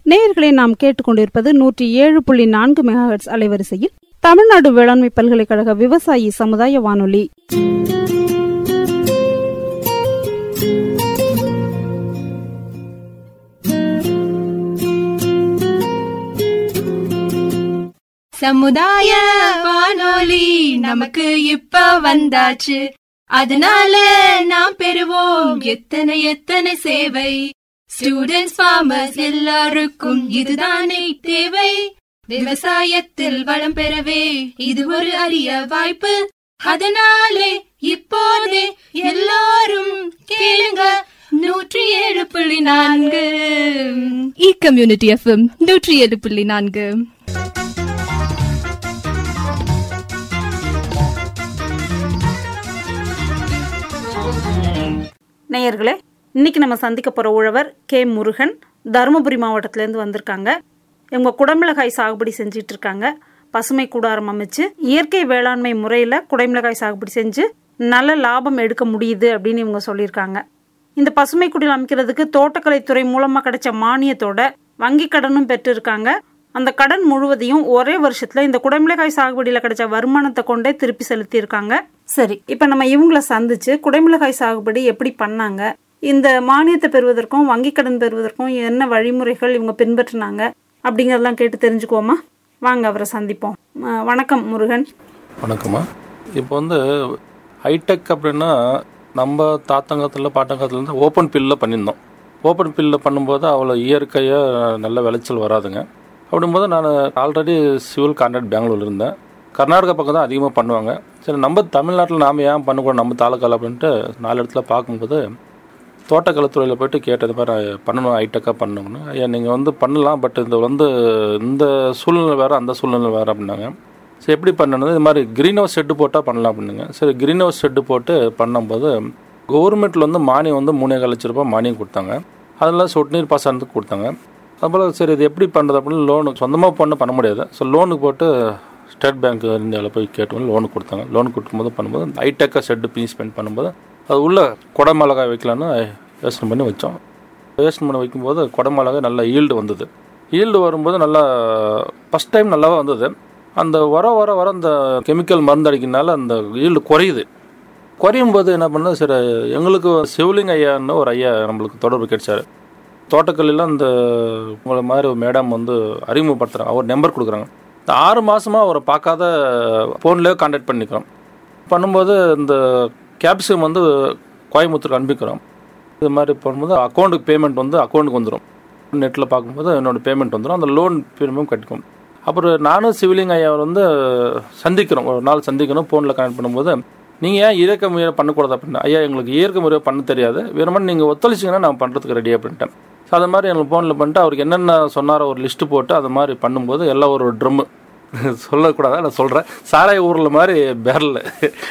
நேயர்களை நாம் கேட்டுக்கொண்டிருப்பது நூற்றி ஏழு புள்ளி நான்கு மெகாஹெட்ஸ் அலைவரிசையில் தமிழ்நாடு வேளாண்மை பல்கலைக்கழக விவசாயி சமுதாய வானொலி சமுதாய வானொலி நமக்கு இப்ப வந்தாச்சு அதனால நாம் பெறுவோம் எத்தனை எத்தனை சேவை ஸ்டூடெண்ட்ஸ் ஃபார்மர்ஸ் எல்லாருக்கும் இதுதானே தேவை விவசாயத்தில் வளம் பெறவே இது ஒரு அரிய வாய்ப்பு அதனாலே இப்போதே எல்லாரும் கேளுங்க நூற்றி ஏழு புள்ளி நான்கு இ கம்யூனிட்டி எஃப்எம் நூற்றி ஏழு புள்ளி நான்கு நேயர்களே இன்னைக்கு நம்ம சந்திக்க போற உழவர் கே முருகன் தருமபுரி மாவட்டத்திலேருந்து வந்திருக்காங்க இவங்க குடமிளகாய் சாகுபடி செஞ்சிட்டு இருக்காங்க பசுமை கூடாரம் அமைச்சு இயற்கை வேளாண்மை முறையில் குடைமிளகாய் சாகுபடி செஞ்சு நல்ல லாபம் எடுக்க முடியுது அப்படின்னு இவங்க சொல்லியிருக்காங்க இந்த பசுமை குடில் அமைக்கிறதுக்கு தோட்டக்கலைத்துறை மூலமாக கிடைச்ச மானியத்தோட வங்கி கடனும் பெற்றிருக்காங்க அந்த கடன் முழுவதையும் ஒரே வருஷத்துல இந்த குடைமிளகாய் சாகுபடியில கிடைச்ச வருமானத்தை கொண்டே திருப்பி செலுத்தியிருக்காங்க சரி இப்ப நம்ம இவங்கள சந்திச்சு குடைமிளகாய் சாகுபடி எப்படி பண்ணாங்க இந்த மானியத்தை பெறுவதற்கும் வங்கி கடன் பெறுவதற்கும் என்ன வழிமுறைகள் இவங்க பின்பற்றினாங்க அப்படிங்கறதெல்லாம் கேட்டு தெரிஞ்சுக்குவோமா வாங்க அவரை சந்திப்போம் அஹ் வணக்கம் முருகன் வணக்கம்மா இப்போ வந்து ஹைடெக் அப்படின்னா நம்ம தாத்தங்கத்தில் பாட்டங்கத்துலேருந்து ஓப்பன் பில்லில் பண்ணியிருந்தோம் ஓப்பன் பில்லில் பண்ணும்போது அவ்வளோ இயற்கையாக நல்ல விளைச்சல் வராதுங்க அப்படிங்கும்போது நான் ஆல்ரெடி சிவில் கான்ட்ராக்ட் பெங்களூர்ல இருந்தேன் கர்நாடகா பக்கம் தான் அதிகமாக பண்ணுவாங்க சரி நம்ம தமிழ்நாட்டில் நாம் ஏன் பண்ணக்கூடாது நம்ம தாலுக்கால அப்படின்ட்டு நாலு இடத்துல பார்க்கும்போது தோட்டக்கலைத்துறையில் போயிட்டு கேட்டது மாதிரி பண்ணணும் ஹைடெக்காக பண்ணணும்னு ஐயா நீங்கள் வந்து பண்ணலாம் பட் இது வந்து இந்த சூழ்நிலை வேறு அந்த சூழ்நிலை வேறு அப்படின்னாங்க சரி எப்படி பண்ணணும் இது மாதிரி க்ரீன் ஹவுஸ் ஷெட்டு போட்டால் பண்ணலாம் அப்படிங்க சரி க்ரீன் ஹவுஸ் ஷெட்டு போட்டு பண்ணும்போது கவர்மெண்ட்டில் வந்து மானியம் வந்து மூணே கால் லட்ச ரூபாய் மானியம் கொடுத்தாங்க அதில் சொட்டு நீர் பாசனத்துக்கு கொடுத்தாங்க அதுபோல் சரி இது எப்படி பண்ணுறது அப்படின்னு லோனு சொந்தமாக பண்ண பண்ண முடியாது ஸோ லோனுக்கு போட்டு ஸ்டேட் பேங்க் இந்தியாவில் போய் கேட்டோம் லோனு கொடுத்தாங்க லோன் கொடுக்கும்போது பண்ணும்போது ஹைடெக்காக ஷெட்டு பீஸ் ஸ்பெண்ட் பண்ணும்போது அது உள்ள குடை மிளகாய் வைக்கலான்னு யோசனை பண்ணி வச்சோம் யோசனை பண்ணி வைக்கும்போது குடை மிளகாய் நல்ல ஈல்டு வந்தது ஈல்டு வரும்போது நல்லா ஃபஸ்ட் டைம் நல்லாவே வந்தது அந்த வர வர வர அந்த கெமிக்கல் மருந்து அடிக்கிறதுனால அந்த ஈல்டு குறையுது குறையும் போது என்ன பண்ணது சரி எங்களுக்கு சிவலிங்க ஐயான்னு ஒரு ஐயா நம்மளுக்கு தொடர்பு கிடைச்சாரு தோட்டக்கல்லில் அந்த உங்களை மாதிரி ஒரு மேடம் வந்து அறிமுகப்படுத்துகிறாங்க அவர் நம்பர் கொடுக்குறாங்க இந்த ஆறு மாதமாக அவரை பார்க்காத ஃபோன்லேயே கான்டாக்ட் பண்ணிக்கிறோம் பண்ணும்போது இந்த கேப்சிகம் வந்து கோயம்புத்தூருக்கு அனுப்பிக்கிறோம் இது மாதிரி பண்ணும்போது அக்கௌண்ட்டுக்கு பேமெண்ட் வந்து அக்கௌண்ட்டுக்கு வந்துடும் நெட்டில் பார்க்கும்போது என்னோடய பேமெண்ட் வந்துடும் அந்த லோன் பிரீமியம் கட்டிக்கும் அப்புறம் நானும் சிவிலிங் ஐயா வந்து சந்திக்கிறோம் ஒரு நாள் சந்திக்கணும் ஃபோனில் கனெக்ட் பண்ணும்போது நீங்கள் ஏன் இயற்கை முறையை பண்ணக்கூடாது அப்படின்னா ஐயா எங்களுக்கு இயற்கை முறையை பண்ண தெரியாது வேணுமான்னு நீங்கள் ஒத்துழைச்சிங்கன்னா நான் பண்ணுறதுக்கு ரெடி அப்படின்ட்டேன் ஸோ அது மாதிரி எனக்கு ஃபோனில் பண்ணிட்டு அவருக்கு என்னென்ன சொன்னாரோ ஒரு லிஸ்ட்டு போட்டு அது மாதிரி பண்ணும்போது எல்லாம் ஒரு ட்ரம்மு சொல்லக்கூடாதா நான் சொல்கிறேன் சாராய ஊரில் மாதிரி பேரல்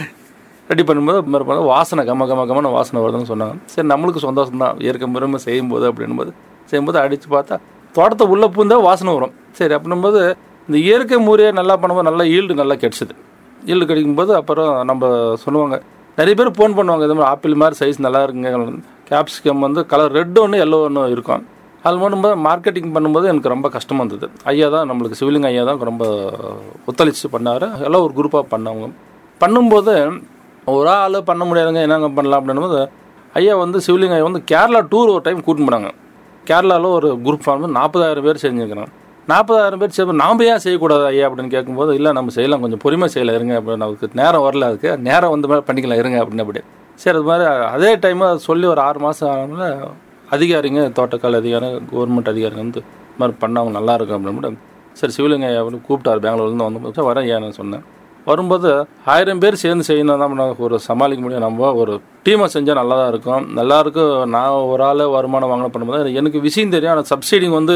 ரெடி பண்ணும்போது இது மாதிரி பண்ணா வாசனை கம கம கமன வாசனை வருதுன்னு சொன்னாங்க சரி நம்மளுக்கு சந்தோஷம் தான் இயற்கை முறைமை செய்யும்போது அப்படின்போது செய்யும்போது அடித்து பார்த்தா தோட்டத்தை உள்ளே பூந்தா வாசனை வரும் சரி அப்படின்போது இந்த இயற்கை முறையை நல்லா பண்ணும்போது நல்லா ஈல்டு நல்லா கிடச்சிது ஈல்டு கிடைக்கும்போது அப்புறம் நம்ம சொல்லுவாங்க நிறைய பேர் ஃபோன் பண்ணுவாங்க இது மாதிரி ஆப்பிள் மாதிரி சைஸ் நல்லா இருக்குங்க கேப்சிகம் வந்து கலர் ரெட் ஒன்று எல்லோ ஒன்று இருக்கும் அது பண்ணும்போது மார்க்கெட்டிங் பண்ணும்போது எனக்கு ரொம்ப கஷ்டமாக இருந்தது ஐயா தான் நம்மளுக்கு சிவிலிங் ஐயா தான் ரொம்ப ஒத்துழைச்சு பண்ணார் எல்லாம் ஒரு குரூப்பாக பண்ணவங்க பண்ணும்போது ஒரு ஆள் பண்ண முடியாதுங்க என்னங்க பண்ணலாம் அப்படின்னும்போது ஐயா வந்து சிவலிங் ஐயா வந்து கேரளா டூர் ஒரு டைம் கூட்டின்னு போனாங்க கேரளாவில் ஒரு குரூப் ஃபார்ம் நாற்பதாயிரம் பேர் செஞ்சுருக்கிறாங்க நாற்பதாயிரம் பேர் செய்ய நாம் ஏன் செய்யக்கூடாது ஐயா அப்படின்னு கேட்கும்போது இல்லை நம்ம செய்யலாம் கொஞ்சம் பொறுமை செய்யலாம் இருங்க அப்படின்னு நமக்கு நேரம் வரல அதுக்கு நேரம் வந்து மேலே பண்ணிக்கலாம் இருங்க அப்படின்னு அப்படி சரி அது மாதிரி அதே டைமு சொல்லி ஒரு ஆறு மாதம் ஆனோம்னா அதிகாரிங்க தோட்டக்கால் அதிகாரி கவர்மெண்ட் அதிகாரிங்க வந்து இது மாதிரி பண்ணவங்க நல்லா இருக்கும் அப்படின்னு சரி சிவலிங்க ஐயா வந்து கூப்பிட்டார் பெங்களூர்லேருந்து வந்து வரேன் ஐயா நான் சொன்னேன் வரும்போது ஆயிரம் பேர் சேர்ந்து செய்யணும் தான் நம்ம ஒரு சமாளிக்க முடியும் நம்ம ஒரு டீமை செஞ்சால் நல்லா தான் இருக்கும் நல்லா இருக்கும் நான் ஒரு ஆள் வருமானம் வாங்க பண்ணும்போது எனக்கு விஷயம் தெரியும் ஆனால் சப்சிடி வந்து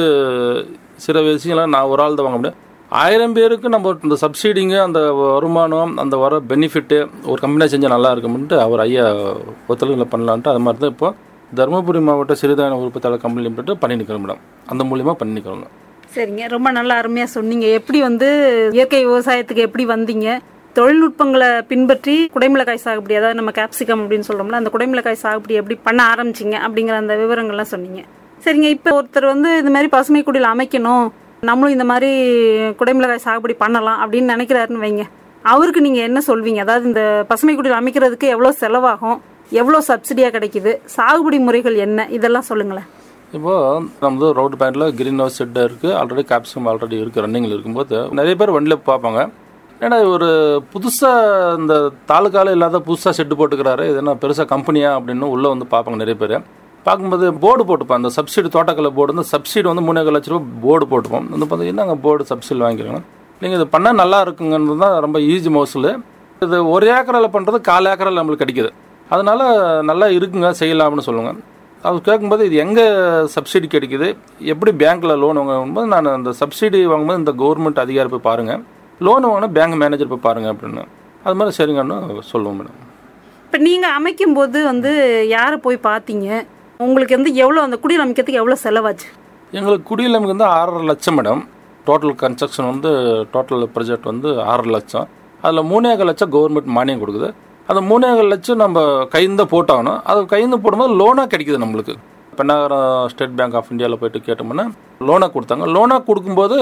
சில விஷயங்கள்லாம் நான் ஒரு ஆள் தான் வாங்க முடியும் ஆயிரம் பேருக்கு நம்ம இந்த சப்சிடிங்க அந்த வருமானம் அந்த வர பெனிஃபிட்டு ஒரு கம்பெனியாக செஞ்சால் நல்லா இருக்கும்ன்ட்டு அவர் ஐயா ஒத்துழைகளை பண்ணலான்ட்டு அது மாதிரி தான் இப்போ தருமபுரி மாவட்ட சிறுதானிய உற்பத்தியாளர் கம்பெனி லிமிடெட் பண்ணிக்கிறோம் மேடம் அந்த மூலியமாக பண்ணிக்கிறோங்க சரிங்க ரொம்ப நல்லா அருமையா சொன்னீங்க எப்படி வந்து இயற்கை விவசாயத்துக்கு எப்படி வந்தீங்க தொழில்நுட்பங்களை பின்பற்றி குடைமிளகாய் சாகுபடி அதாவது நம்ம கேப்சிகம் அப்படின்னு சொல்றோம்ல அந்த குடைமிளகாய் சாகுபடி எப்படி பண்ண ஆரம்பிச்சிங்க அப்படிங்கிற அந்த விவரங்கள்லாம் சொன்னீங்க சரிங்க இப்போ ஒருத்தர் வந்து இந்த மாதிரி பசுமை குடில் அமைக்கணும் நம்மளும் இந்த மாதிரி குடைமிளகாய் சாகுபடி பண்ணலாம் அப்படின்னு நினைக்கிறாருன்னு வைங்க அவருக்கு நீங்கள் என்ன சொல்வீங்க அதாவது இந்த பசுமை குடில் அமைக்கிறதுக்கு எவ்வளோ செலவாகும் எவ்வளோ சப்சிடியாக கிடைக்குது சாகுபடி முறைகள் என்ன இதெல்லாம் சொல்லுங்களேன் இப்போ நமது ரோடு பேண்டில் கிரீன் ஹவுஸ் செட் இருக்குது ஆல்ரெடி கேப்சிகம் ஆல்ரெடி இருக்குது ரன்னிங்கில் இருக்கும்போது நிறைய பேர் வண்டியில் பார்ப்பாங்க ஏன்னா ஒரு புதுசாக இந்த தாலுக்கால இல்லாத புதுசாக செட்டு போட்டுக்கிறாரு இது என்ன பெருசாக கம்பெனியா அப்படின்னு உள்ளே வந்து பார்ப்பாங்க நிறைய பேர் பார்க்கும்போது போர்டு போட்டுப்போம் அந்த சப்சிடி தோட்டக்கலை போர்டு வந்து சப்சிடி வந்து மூணு லட்ச ரூபா போர்டு போட்டுப்போம் வந்து பார்த்தீங்கன்னா நாங்கள் போர்டு சப்சிடி வாங்கிக்கிறோங்க நீங்கள் இது பண்ணால் நல்லா இருக்குங்கிறது தான் ரொம்ப ஈஸி மோசல் இது ஒரு ஏக்கரில் பண்ணுறது கால் ஏக்கரில் நம்மளுக்கு கிடைக்குது அதனால நல்லா இருக்குங்க செய்யலாம்னு சொல்லுங்கள் அது கேட்கும்போது இது எங்கே சப்சிடி கிடைக்குது எப்படி பேங்க்கில் லோன் வாங்கும்போது நான் அந்த சப்சிடி வாங்கும்போது இந்த கவர்மெண்ட் அதிகாரி போய் பாருங்கள் லோன் வாங்கினா பேங்க் மேனேஜர் போய் பாருங்கள் அப்படின்னு அது மாதிரி சரிங்கன்னு சொல்லுவோம் மேடம் இப்போ நீங்கள் அமைக்கும்போது வந்து யாரை போய் பார்த்தீங்க உங்களுக்கு வந்து எவ்வளோ அந்த குடில் அமைக்கிறதுக்கு எவ்வளோ செலவாச்சு எங்களுக்கு குடியிலமைக்கு வந்து ஆறரை லட்சம் மேடம் டோட்டல் கன்ஸ்ட்ரக்ஷன் வந்து டோட்டல் ப்ராஜெக்ட் வந்து ஆறரை லட்சம் அதில் மூணேகால் லட்சம் கவர்மெண்ட் மானியம் கொடுக்குது அந்த மூணேகால் லட்சம் நம்ம கைந்து போட்டாகணும் அது கைந்து போடும்போது லோனாக கிடைக்குது நம்மளுக்கு பெண்ணாகரம் ஸ்டேட் பேங்க் ஆஃப் இந்தியாவில் போயிட்டு கேட்டோம்னா லோனாக கொடுத்தாங்க லோனாக கொடுக்கும்போது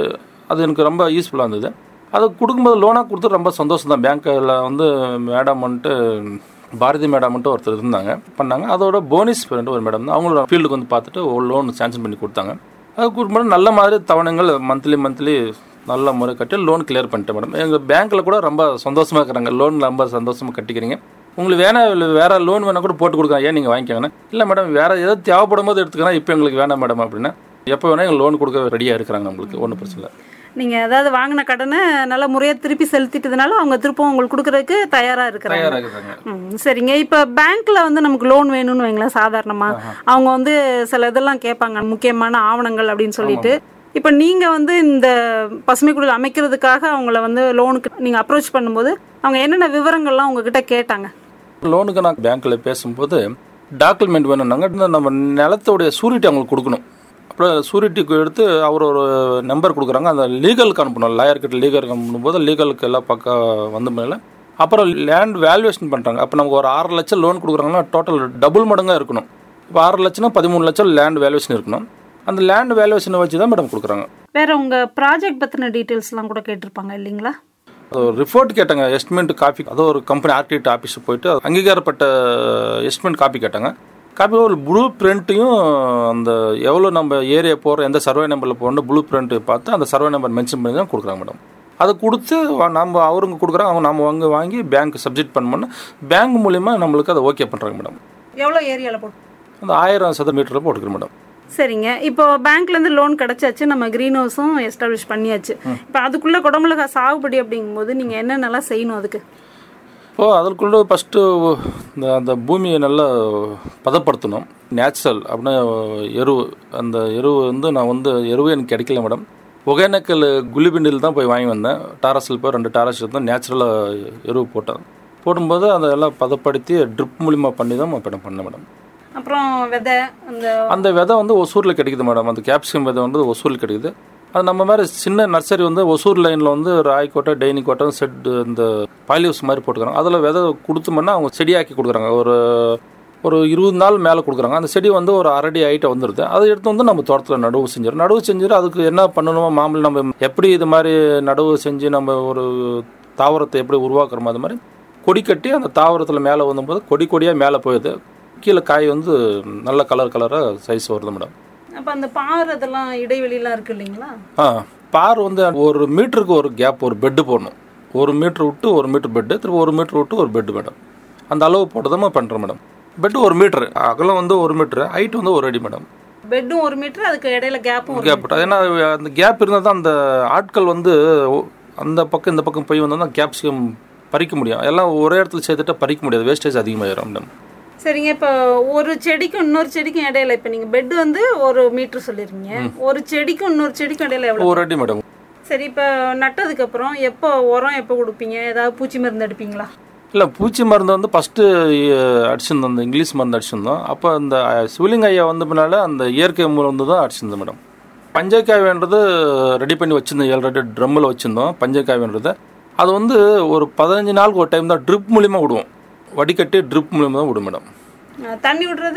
அது எனக்கு ரொம்ப யூஸ்ஃபுல்லாக இருந்தது அது கொடுக்கும்போது லோனாக கொடுத்து ரொம்ப சந்தோஷம் தான் பேங்க்கில் வந்து மேடம் வந்துட்டு பாரதி மேடம் மட்டும் ஒருத்தர் இருந்தாங்க பண்ணாங்க அதோட போனிஸ் ஃப்ரெண்ட் ஒரு மேடம் தான் அவங்களோட ஃபீல்டுக்கு வந்து பார்த்துட்டு ஒரு லோன் சாங்ஷன் பண்ணி கொடுத்தாங்க அது கொடுக்கும்போது நல்ல மாதிரி தவணைகள் மந்த்லி மந்த்லி நல்ல முறை கட்டி லோன் கிளியர் பண்ணிட்டேன் மேடம் எங்கள் பேங்க்கில் கூட ரொம்ப சந்தோஷமாக இருக்கிறாங்க லோன் ரொம்ப சந்தோஷமாக கட்டிக்கிறீங்க உங்களுக்கு வேணா இல்ல வேற லோன் வேணா கூட போட்டு கொடுக்கலாம் ஏன் நீங்கள் வாங்கிக்கோங்கன்னு இல்லை மேடம் வேற ஏதாவது தேவைப்படும் போது எடுத்துக்கலாம் இப்போ எங்களுக்கு வேணாம் மேடம் அப்படின்னா எப்போ வேணா எங்கள் லோன் கொடுக்க ரெடியாக இருக்கிறாங்க நம்மளுக்கு ஒன்றும் பிரச்சனை இல்லை நீங்கள் அதாவது வாங்கின கடனை நல்ல முறையாக திருப்பி செலுத்திட்டதுனால அவங்க திருப்பவும் உங்களுக்கு கொடுக்கறதுக்கு தயாராக இருக்கிறாங்க தயாராக இருக்கிறாங்க ம், சரிங்க இப்போ பேங்க்ல வந்து நமக்கு லோன் வேணும்னு வைங்களேன் சாதாரணமா அவங்க வந்து சில இதெல்லாம் கேட்பாங்க முக்கியமான ஆவணங்கள் அப்படின்னு சொல்லிட்டு இப்போ நீங்க வந்து இந்த பசுமை குடில் அமைக்கிறதுக்காக அவங்கள வந்து லோனுக்கு நீங்க அப்ரோச் பண்ணும்போது அவங்க என்னென்ன விவரங்கள்லாம் உங்ககிட்ட கேட்டாங்க லோனுக்கு நான் பேங்க்கில் பேசும்போது டாக்குமெண்ட் வேணும்னாங்க இந்த நம்ம நிலத்தோடைய சூரிட்டி அவங்களுக்கு கொடுக்கணும் அப்புறம் சூரிட்டிக்கு எடுத்து அவர் ஒரு நம்பர் கொடுக்குறாங்க அந்த லீகலுக்கு அனுப்பணும் லாயர்கிட்ட லீகலுக்கு அனுப்பும்போது லீகலுக்கு எல்லாம் பக்கம் வந்த மேலே அப்புறம் லேண்ட் வேல்யூவேஷன் பண்ணுறாங்க அப்போ நமக்கு ஒரு ஆறு லட்சம் லோன் கொடுக்குறாங்கன்னா டோட்டல் டபுள் மடங்காக இருக்கணும் இப்போ ஆறு லட்சம்னா பதிமூணு லட்சம் லேண்ட் வேல்யூவேஷன் இருக்கணும் அந்த லேண்ட் வேல்யூவேஷனை வச்சு தான் மேடம் கொடுக்குறாங்க வேற உங்க ப்ராஜெக்ட் பத்தின டீட்டெயில்ஸ்லாம் கூட கேட்டிருப்பாங்க இல்லைங்களா அது ஒரு ரிப்போர்ட் கேட்டாங்க எஸ்டிமேட் காப்பி அது ஒரு கம்பெனி ஆர்கிடெக்ட் ஆஃபீஸ் போயிட்டு அங்கீகாரப்பட்ட எஸ்டிமேட் காப்பி கேட்டாங்க காப்பி ஒரு ப்ளூ பிரிண்ட்டையும் அந்த எவ்வளோ நம்ம ஏரியா போகிற எந்த சர்வே நம்பரில் போகணும் ப்ளூ பிரிண்ட் பார்த்து அந்த சர்வே நம்பர் மென்ஷன் பண்ணி தான் கொடுக்குறாங்க மேடம் அதை கொடுத்து வ- நம்ம அவருங்க கொடுக்குறாங்க அவங்க நம்ம வாங்கி வாங்கி பேங்க் சப்ஜெக்ட் பண்ணோம்னா பேங்க் மூலிமா நம்மளுக்கு அதை ஓகே பண்ணுறாங்க மேடம் எவ்வளோ ஏரியாவில் போட்டு அந்த ஆயிரம் சதுர மீட்டரில் போட்டுக்கிறோம் மேடம் சரிங்க இப்போ பேங்க்ல இருந்து லோன் கிடைச்சாச்சு நம்ம கிரீன் ஹவுஸும் எஸ்டாப்ளிஷ் பண்ணியாச்சு இப்போ அதுக்குள்ள குடமிளகா சாகுபடி அப்படிங்கும்போது நீங்க என்னென்னலாம் செய்யணும் அதுக்கு இப்போது அதற்குள்ள ஃபஸ்ட்டு இந்த அந்த பூமியை நல்லா பதப்படுத்தணும் நேச்சுரல் அப்படின்னா எரு அந்த எரு வந்து நான் வந்து எருவு எனக்கு கிடைக்கல மேடம் ஒகேனக்கல் குளிபிண்டில் தான் போய் வாங்கி வந்தேன் டாரஸில் போய் ரெண்டு டாரஸ் எடுத்தோம் நேச்சுரலாக எருவு போட்டேன் போடும்போது அதை எல்லாம் பதப்படுத்தி ட்ரிப் மூலிமா பண்ணி தான் இப்போ பண்ணேன் மேடம் அப்புறம் விதை அந்த அந்த விதை வந்து ஒசூரில் கிடைக்குது மேடம் அந்த கேப்சிகம் விதை வந்து ஒசூரில் கிடைக்குது அது நம்ம மாதிரி சின்ன நர்சரி வந்து ஒசூர் லைனில் வந்து ராய்கோட்டை டெய்னி கோட்டை செட் இந்த பாலியூஸ் மாதிரி போட்டுக்கிறாங்க அதில் விதை கொடுத்தோம்னா அவங்க செடியாக்கி கொடுக்குறாங்க ஒரு ஒரு இருபது நாள் மேலே கொடுக்குறாங்க அந்த செடி வந்து ஒரு அரடி ஹைட்டை வந்துடுது அதை எடுத்து வந்து நம்ம தோட்டத்தில் நடுவு செஞ்சிடும் நடுவு செஞ்சுட்டு அதுக்கு என்ன பண்ணணுமோ மாமூல் நம்ம எப்படி இது மாதிரி நடுவு செஞ்சு நம்ம ஒரு தாவரத்தை எப்படி உருவாக்குறோமோ அது மாதிரி கொடி கட்டி அந்த தாவரத்தில் மேலே வந்தபோது கொடி கொடியாக மேலே போயிடுது கீழே காய் வந்து நல்ல கலர் கலராக சைஸ் வருது மேடம் அப்ப அந்த பார் அதெல்லாம் இடைவெளிலாம் இருக்கு இல்லைங்களா ஆ பார் வந்து ஒரு மீட்டருக்கு ஒரு கேப் ஒரு பெட்டு போடணும் ஒரு மீட்ரு விட்டு ஒரு மீட்டர் பெட்டு திரும்ப ஒரு மீட்டர் விட்டு ஒரு பெட்டு மேடம் அந்த அளவு போட்டு தான் பண்ணுறோம் மேடம் பெட்டு ஒரு மீட்ரு அகலம் வந்து ஒரு மீட்ரு ஹைட் வந்து ஒரு அடி மேடம் பெட்டும் ஒரு மீட்டர் அதுக்கு இடையில கேப்பும் கேப் போட்டு ஏன்னா அந்த கேப் இருந்தால் தான் அந்த ஆட்கள் வந்து ஒ- அந்த பக்கம் இந்த பக்கம் போய் வந்தால் தான் கேப்சிகம் பறிக்க முடியும் எல்லாம் ஒரே இடத்துல சேர்த்துட்டா பறிக்க முடியாது வேஸ்டேஜ் அதிகமாகிடும் மேடம் சரிங்க இப்போ ஒரு செடிக்கும் இன்னொரு செடிக்கும் இடையில இப்போ நீங்க பெட் வந்து ஒரு மீட்டர் சொல்லிருக்கீங்க ஒரு செடிக்கும் இன்னொரு செடிக்கும் இடையில எவ்வளவு ஒரு அடி மேடம் சரி இப்போ நட்டதுக்கு அப்புறம் எப்போ உரம் எப்போ கொடுப்பீங்க ஏதாவது பூச்சி மருந்து அடிப்பீங்களா இல்லை பூச்சி மருந்து வந்து ஃபஸ்ட்டு அடிச்சிருந்தோம் அந்த இங்கிலீஷ் மருந்து அடிச்சிருந்தோம் அப்போ அந்த சிவிலிங் ஐயா வந்த பின்னால அந்த இயற்கை மருந்து தான் அடிச்சிருந்தோம் மேடம் பஞ்சக்காய்ன்றது ரெடி பண்ணி வச்சுருந்தோம் ஏழு ட்ரம்மில் வச்சுருந்தோம் பஞ்சக்காய்ன்றது அது வந்து ஒரு பதினஞ்சு நாளுக்கு ஒரு டைம் தான் ட்ரிப் மூலியமாக விடுவோம் வடிகட்டி ட்ரிப் மூலியமாக தான் விடும் மேடம் அஹ் தண்ணி விடுறது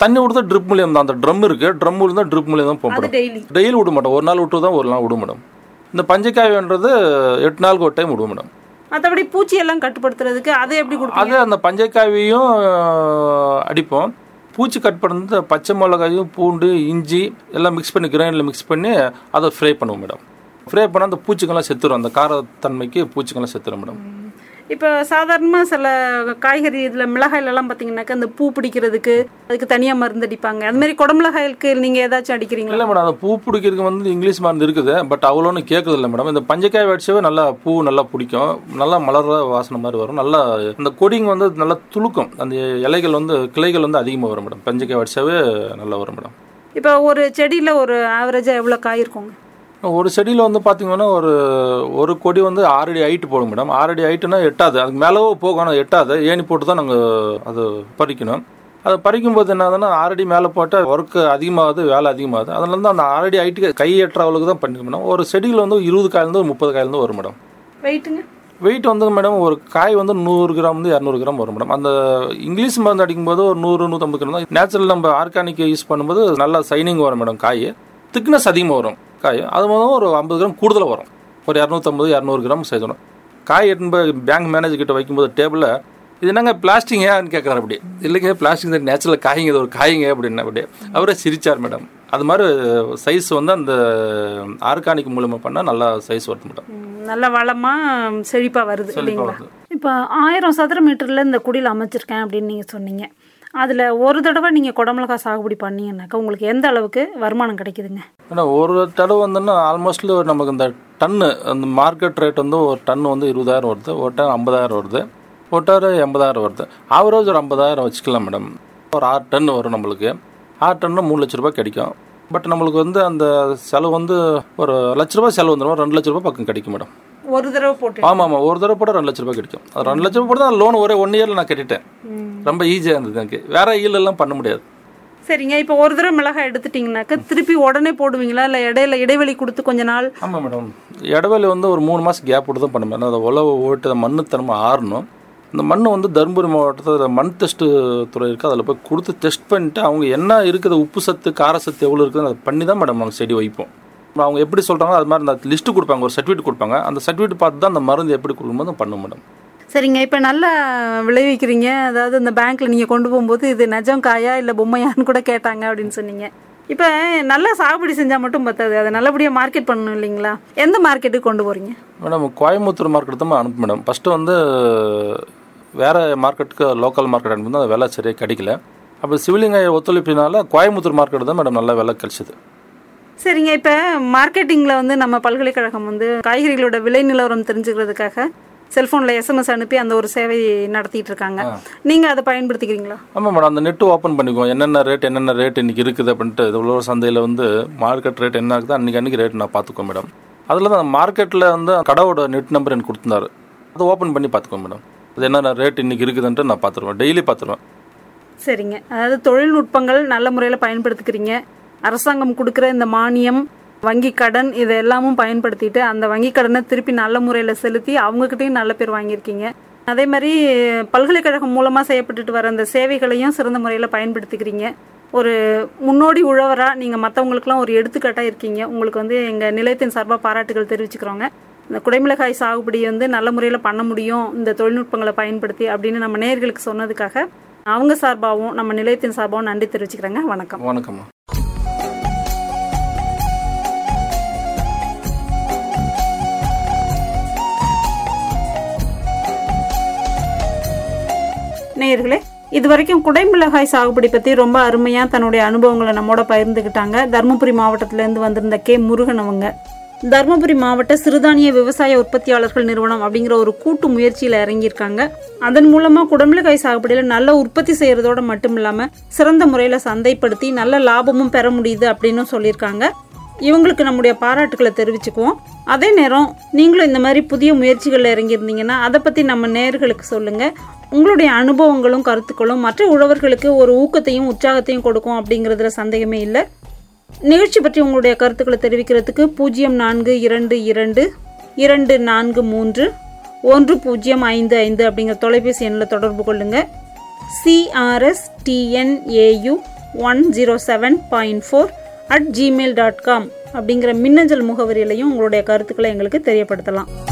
தண்ணி விடுறது ட்ரிப் மூலியம் தான் அந்த ட்ரம் இருக்கு ட்ரம் மூலியம் தான் ட்ரிப் மூலியம் தான் அது பம்படும் டெய்லி டெய்லி விட மாட்டோம் ஒரு நாள் விட்டு தான் ஒரு நாள் விட மேடம் இந்த பஞ்சக்காயன்றது எட்டு நாளுக்கு ஒரு டைம் விடுவோம் மேடம் மற்றபடி பூச்சி எல்லாம் கட்டுப்படுத்துறதுக்கு அதை எப்படி கொடுப்பீங்க அது அந்த பஞ்சக்காவியும் அடிப்போம் பூச்சி கட் பண்ணது பச்சை மிளகாயும் பூண்டு இஞ்சி எல்லாம் மிக்ஸ் பண்ணி கிரைண்டில் மிக்ஸ் பண்ணி அதை ஃப்ரை பண்ணுவோம் மேடம் ஃப்ரை பண்ணால் அந்த பூச்சிக்கெல்லாம் செத்துரும் அந்த காரத்தன்மைக்கு பூச்சிக்கெல்லாம் செத்துரும் மேடம் இப்போ சாதாரணமாக சில காய்கறி இதில் மிளகாயிலலாம் பார்த்தீங்கன்னாக்கா இந்த பூ பிடிக்கிறதுக்கு அதுக்கு தனியாக மருந்து அடிப்பாங்க அது மாதிரி குடமிளகாய்க்கு நீங்கள் ஏதாச்சும் அடிக்கிறீங்களா இல்லை மேடம் அந்த பூ பிடிக்கிறதுக்கு வந்து இங்கிலீஷ் மருந்து இருக்குது பட் அவ்வளோன்னு கேட்குறது இல்லை மேடம் இந்த பஞ்சக்காய் வடிச்சவே நல்லா பூ நல்லா பிடிக்கும் நல்லா மலர்ற வாசனை மாதிரி வரும் நல்லா அந்த கொடிங்க வந்து நல்லா துளுக்கும் அந்த இலைகள் வந்து கிளைகள் வந்து அதிகமாக வரும் மேடம் பஞ்சக்காய் வடிச்சாவே நல்லா வரும் மேடம் இப்போ ஒரு செடியில் ஒரு ஆவரேஜாக எவ்வளோ காய் இருக்குங்க ஒரு செடியில் வந்து பார்த்தீங்கன்னா ஒரு ஒரு கொடி வந்து ஆறடி ஹைட்டு போடும் மேடம் ஆறடி ஹைட்டுனா எட்டாது அதுக்கு மேலவோ போகும் ஆனால் எட்டாது ஏணி போட்டு தான் நாங்கள் அது பறிக்கணும் அது பறிக்கும் போது என்ன ஆகுதுன்னா ஆறடி மேலே போட்டால் ஒர்க்கு அதிகமாகுது வேலை அதிகமாகுது அதனால தான் அந்த ஆறடி ஹைட்டுக்கு கை எட்டுற அளவுக்கு தான் பண்ணிக்க மேடம் ஒரு செடியில் வந்து இருபது காயிலேருந்து ஒரு முப்பது காயிலேருந்து வரும் மேடம் வெயிட்டுங்க வெயிட் வந்து மேடம் ஒரு காய் வந்து நூறு கிராம் வந்து இரநூறு கிராம் வரும் மேடம் அந்த இங்கிலீஷ் மருந்து அடிக்கும்போது ஒரு நூறு நூற்றம்பது கிராம் தான் நேச்சுரல் நம்ம ஆர்கானிக் யூஸ் பண்ணும்போது நல்லா சைனிங் வரும் மேடம் காய் திக்னஸ் அதிகமாக வரும் காய் அது மாதிரி ஒரு ஐம்பது கிராம் கூடுதலாக வரும் ஒரு இரநூத்தம்பது இரநூறு கிராம் சைஸ் வரும் காய் எடுத்து போய் பேங்க் மேனேஜர் கிட்ட வைக்கும்போது டேபிளில் இது என்னங்க பிளாஸ்டிங்கான்னு கேட்குறாரு அப்படி இல்லைங்க பிளாஸ்டிக் தான் நேச்சுரல் காய்ங்க இது ஒரு காய்ங்க அப்படின்னு அப்படி அவரே சிரிச்சார் மேடம் அது மாதிரி சைஸ் வந்து அந்த ஆர்கானிக் மூலமாக பண்ணால் நல்லா சைஸ் வருது மேடம் ம், நல்ல வளமாக செழிப்பாக வருது செழிப்பா இல்லைங்களா வருது. இப்போ ஆயிரம் சதுர மீட்டரில் இந்த குடியில் அமைச்சிருக்கேன் அப்படின்னு நீங்கள் சொன்னீங்க அதில் ஒரு தடவை நீங்கள் குடமிளகா சாகுபடி பண்ணீங்கன்னாக்கா உங்களுக்கு எந்த அளவுக்கு வருமானம் கிடைக்குதுங்க ஏன்னா ஒரு தடவை வந்துன்னா ஆல்மோஸ்ட்லி நமக்கு இந்த டன்னு அந்த மார்க்கெட் ரேட் வந்து ஒரு டன் வந்து இருபதாயிரம் வருது ஒரு டன் ஐம்பதாயிரம் வருது ஒரு டன் எண்பதாயிரம் வருது ஆவரேஜ் ஒரு ஐம்பதாயிரம் வச்சுக்கலாம் மேடம் ஒரு ஆறு டன் வரும் நம்மளுக்கு ஆறு டன்னு மூணு லட்ச ரூபாய் கிடைக்கும் பட் நம்மளுக்கு வந்து அந்த செலவு வந்து ஒரு லட்ச ரூபாய் செலவு வந்துடும் ரெண்டு லட்ச ரூபாய் பக்கம் கிடைக்கும் மேடம் ஒரு தடவை போட்டு ஆமாம் ஆமாம் ஒரு தடவை போட்டால் ரெண்டு லட்ச ரூபாய் கிடைக்கும் அது ரெண்டு லட்ச ரூபாய் போட்டு தான் லோன் ஒரே ஒன் இயரில் நான் கட்டிட்டேன் ரொம்ப ஈஸியாக இருந்தது எனக்கு வேற ஈலெல்லாம் பண்ண முடியாது சரிங்க இப்போ ஒரு தடவை மிளகாய் எடுத்துட்டீங்கன்னாக்கா திருப்பி உடனே போடுவீங்களா இல்லை இடையில இடைவெளி கொடுத்து கொஞ்ச நாள் ஆமாம் மேடம் இடைவெளி வந்து ஒரு மூணு மாதம் கேப் விட்டு தான் பண்ணுவேன் அந்த உழவு ஓட்டு அந்த மண்ணு தனமாக ஆறணும் இந்த மண் வந்து தருமபுரி மாவட்டத்தில் மண் டெஸ்ட்டு துறை இருக்குது அதில் போய் கொடுத்து டெஸ்ட் பண்ணிட்டு அவங்க என்ன இருக்குது உப்பு சத்து கார சத்து எவ்வளோ இருக்குதுன்னு அதை பண்ணி தான் மேடம் நாங்கள் செடி வைப்போம் அவங்க எப்படி சொல்கிறாங்களோ அது மாதிரி அந்த லிஸ்ட்டு கொடுப்பாங்க ஒரு சர்டிஃபிகேட் கொடுப்பாங்க அந்த சர்டிஃபிகேட் பார்த்து தான் அந்த மருந்து எப்படி கொடுக்கும்போது பண்ணும் மேடம் சரிங்க இப்போ நல்லா விளைவிக்கிறீங்க அதாவது இந்த பேங்க்ல நீங்கள் கொண்டு போகும்போது இது நிஜம் காயா இல்லை பொம்மையான்னு கூட கேட்டாங்க அப்படின்னு சொன்னீங்க இப்போ நல்லா சாகுபடி செஞ்சால் மட்டும் பத்தாது அதை நல்லபடியாக மார்க்கெட் பண்ணணும் இல்லைங்களா எந்த மார்க்கெட்டுக்கு கொண்டு போகிறீங்க மேடம் கோயம்புத்தூர் மார்க்கெட் தான் அனுப்பு மேடம் ஃபஸ்ட்டு வந்து வேறு மார்க்கெட்டுக்கு லோக்கல் மார்க்கெட் அனுப்பி அது விலை சரியாக கிடைக்கல அப்போ சிவிலிங்க ஒத்துழைப்பினால கோயம்புத்தூர் மார்க்கெட் தான் மேடம் நல்ல விலை கிடைச்சிது சரிங்க இப்போ மார்க்கெட்டிங்கில் வந்து நம்ம பல்கலைக்கழகம் வந்து காய்கறிகளோட விலை நிலவரம் தெரிஞ்சுக்கிறதுக்காக செல்ஃபோனில் எஸ்எம்எஸ் அனுப்பி அந்த ஒரு சேவை நடத்திட்டு இருக்காங்க நீங்கள் அதை பயன்படுத்திக்கிறீங்களா ஆமாம் மேடம் அந்த நெட்டு ஓப்பன் பண்ணிக்குவோம் என்னென்ன ரேட் என்னென்ன ரேட் இன்னைக்கு இருக்குது அப்படின்ட்டு இது உள்ள சந்தையில் வந்து மார்க்கெட் ரேட் என்ன இருக்குதோ அன்றைக்கி அன்றைக்கி ரேட் நான் பார்த்துக்குவோம் மேடம் அதில் தான் மார்க்கெட்டில் வந்து கடையோட நெட் நம்பர் எனக்கு கொடுத்துருந்தாரு அதை ஓப்பன் பண்ணி பார்த்துக்குவோம் மேடம் அது என்னென்ன ரேட் இன்னைக்கு இருக்குதுன்ட்டு நான் பார்த்துருவேன் டெய்லி பார்த்துருவேன் சரிங்க அதாவது தொழில்நுட்பங்கள் நல்ல முறையில் பயன்படுத்திக்கிறீங்க அரசாங்கம் கொடுக்குற இந்த மானியம் வங்கி கடன் இது எல்லாமும் பயன்படுத்திட்டு அந்த வங்கி கடனை திருப்பி நல்ல முறையில் செலுத்தி அவங்கக்கிட்டையும் நல்ல பேர் வாங்கியிருக்கீங்க அதே மாதிரி பல்கலைக்கழகம் மூலமாக செய்யப்பட்டுட்டு வர அந்த சேவைகளையும் சிறந்த முறையில் பயன்படுத்திக்கிறீங்க ஒரு முன்னோடி உழவராக நீங்கள் மற்றவங்களுக்குலாம் ஒரு எடுத்துக்காட்டாக இருக்கீங்க உங்களுக்கு வந்து எங்கள் நிலையத்தின் சார்பாக பாராட்டுகள் தெரிவிச்சுக்கிறோங்க இந்த குடைமிளகாய் சாகுபடி வந்து நல்ல முறையில் பண்ண முடியும் இந்த தொழில்நுட்பங்களை பயன்படுத்தி அப்படின்னு நம்ம நேயர்களுக்கு சொன்னதுக்காக அவங்க சார்பாகவும் நம்ம நிலையத்தின் சார்பாகவும் நன்றி தெரிவிச்சுக்கிறேங்க வணக்கம் வணக்கம்மா நேயர்களே இது வரைக்கும் குடைமிளகாய் சாகுபடி பற்றி ரொம்ப அருமையாக தன்னுடைய அனுபவங்களை நம்மோட பகிர்ந்துக்கிட்டாங்க தருமபுரி மாவட்டத்திலேருந்து வந்திருந்த கே முருகன் அவங்க தருமபுரி மாவட்ட சிறுதானிய விவசாய உற்பத்தியாளர்கள் நிறுவனம் அப்படிங்கிற ஒரு கூட்டு முயற்சியில் இறங்கியிருக்காங்க அதன் மூலமாக குடமிளகாய் சாகுபடியில் நல்ல உற்பத்தி செய்கிறதோட மட்டும் இல்லாமல் சிறந்த முறையில் சந்தைப்படுத்தி நல்ல லாபமும் பெற முடியுது அப்படின்னு சொல்லியிருக்காங்க இவங்களுக்கு நம்முடைய பாராட்டுக்களை தெரிவிச்சுக்குவோம் அதே நேரம் நீங்களும் இந்த மாதிரி புதிய முயற்சிகளில் இறங்கியிருந்தீங்கன்னா அதை பற்றி நம்ம நேயர்களுக்கு சொல்லுங்கள் உங்களுடைய அனுபவங்களும் கருத்துக்களும் மற்ற உழவர்களுக்கு ஒரு ஊக்கத்தையும் உற்சாகத்தையும் கொடுக்கும் அப்படிங்கிறதுல சந்தேகமே இல்லை நிகழ்ச்சி பற்றி உங்களுடைய கருத்துக்களை தெரிவிக்கிறதுக்கு பூஜ்ஜியம் நான்கு இரண்டு இரண்டு இரண்டு நான்கு மூன்று ஒன்று பூஜ்ஜியம் ஐந்து ஐந்து அப்படிங்கிற தொலைபேசி எண்ணில் தொடர்பு கொள்ளுங்கள் CRS TNAU one zero seven point four at Gmail dot com அப்படிங்கிற மின்னஞ்சல் முகவரியிலையும் உங்களுடைய கருத்துக்களை எங்களுக்கு தெரியப்படுத்தலாம்